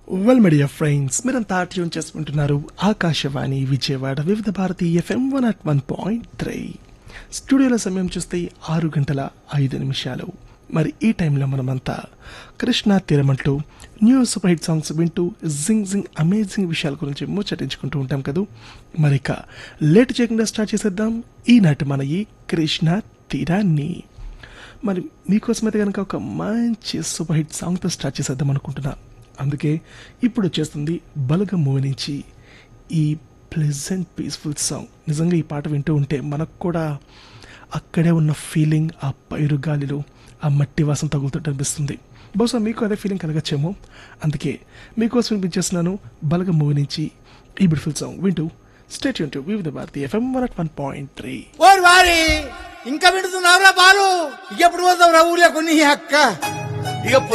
well media friends మీరంతా tune చేసుకుంటున్నారు Akashvani Vijayawada Vividh Bharati FM one at one point three స్టూడియోలో సమయం చూస్తే ఆరు గంటల ఐదు నిమిషాలు మరి ఈ టైంలో మనమంతా కృష్ణా తీరమంటూ న్యూ సూపర్ హిట్ సాంగ్స్ వింటూ జింగ్ జింగ్ అమేజింగ్ విషయాల గురించి ముచ్చటించుకుంటూ ఉంటాం కదా మరి ఇక లేట్ చేయకుండా స్టార్ట్ చేసేద్దాం ఈనాటి మన ఈ కృష్ణా తీరాన్ని మరి మీకోసం అయితే కనుక ఒక మంచి సూపర్ హిట్ సాంగ్తో స్టార్ట్ చేసేద్దాం అనుకుంటున్నా అందుకే ఇప్పుడు వచ్చేస్తుంది బలగం మూవీ నుంచి ఈ ప్లెజెంట్ పీస్ఫుల్ సాంగ్ నిజంగా ఈ పాట వింటూ ఉంటే మనకు కూడా అక్కడే ఉన్న ఫీలింగ్ ఆ పైరు గాలిలో ఆ మట్టి వాసన తగులుతుంటే అనిపిస్తుంది బహుశా మీకు అదే ఫీలింగ్ కలగచ్చేమో అందుకే మీకోసం వినిపించేస్తున్నాను బలగం మూవీ నుంచి ఈ బ్యూటిఫుల్ సాంగ్ వింటూ స్టేట్ యూన్ to Vividh Bharati FM one at one point three ఓరి వారి ఇంకా వింటున్నావురా బాలు ఇక ఎప్పుడు పోతావు రా ఊర్లో కొన్ని అక్క ఇక